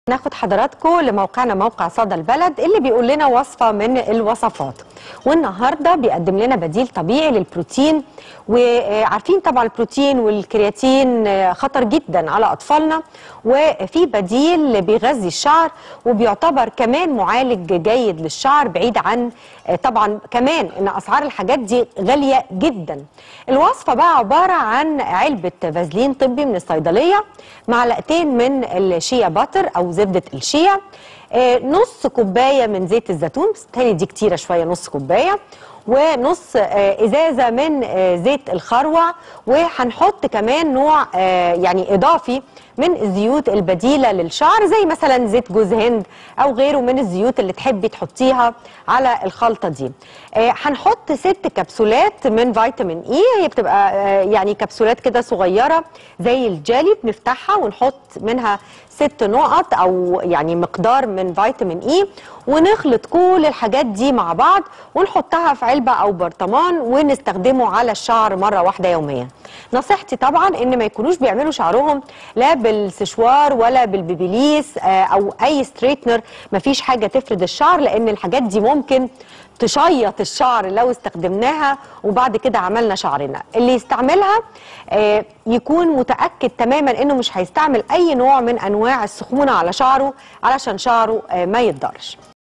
ناخد حضراتكم لموقعنا موقع صدى البلد اللي بيقول لنا وصفة من الوصفات والنهاردة بيقدم لنا بديل طبيعي للبروتين وعارفين طبعا البروتين والكرياتين خطر جدا على أطفالنا وفي بديل بيغذي الشعر وبيعتبر كمان معالج جيد للشعر بعيد عن طبعا كمان ان اسعار الحاجات دي غاليه جدا الوصفه بقى عباره عن علبه فازلين طبي من الصيدليه معلقتين من الشيا باتر او زبده الشيا آه، نص كوبايه من زيت الزيتون بس تاني دي كتيره شويه نص كوبايه ونص آه، ازازه من آه، زيت الخروع وهنحط كمان نوع آه، يعني اضافي من الزيوت البديله للشعر زي مثلا زيت جوز هند او غيره من الزيوت اللي تحبي تحطيها على الخلطه دي آه، هنحط ست كبسولات من فيتامين اي هي بتبقى آه، يعني كبسولات كده صغيره زي الجالي بنفتحها ونحط منها ست نقط او يعني مقدار من فيتامين اي ونخلط كل الحاجات دي مع بعض ونحطها في علبه او برطمان ونستخدمه على الشعر مره واحده يوميا نصيحتي طبعا ان ما يكونوش بيعملوا شعرهم لا بالسشوار ولا بالبيبيليس آه، او اي ستريتنر مفيش حاجه تفرد الشعر لان الحاجات دي ممكن تشيط الشعر لو استخدمناها وبعد كده عملنا شعرنا اللي يستعملها آه، يكون متأكد تماما انه مش هيستعمل اي نوع من انواع السخونة على شعره علشان شعره آه، ما يتضرش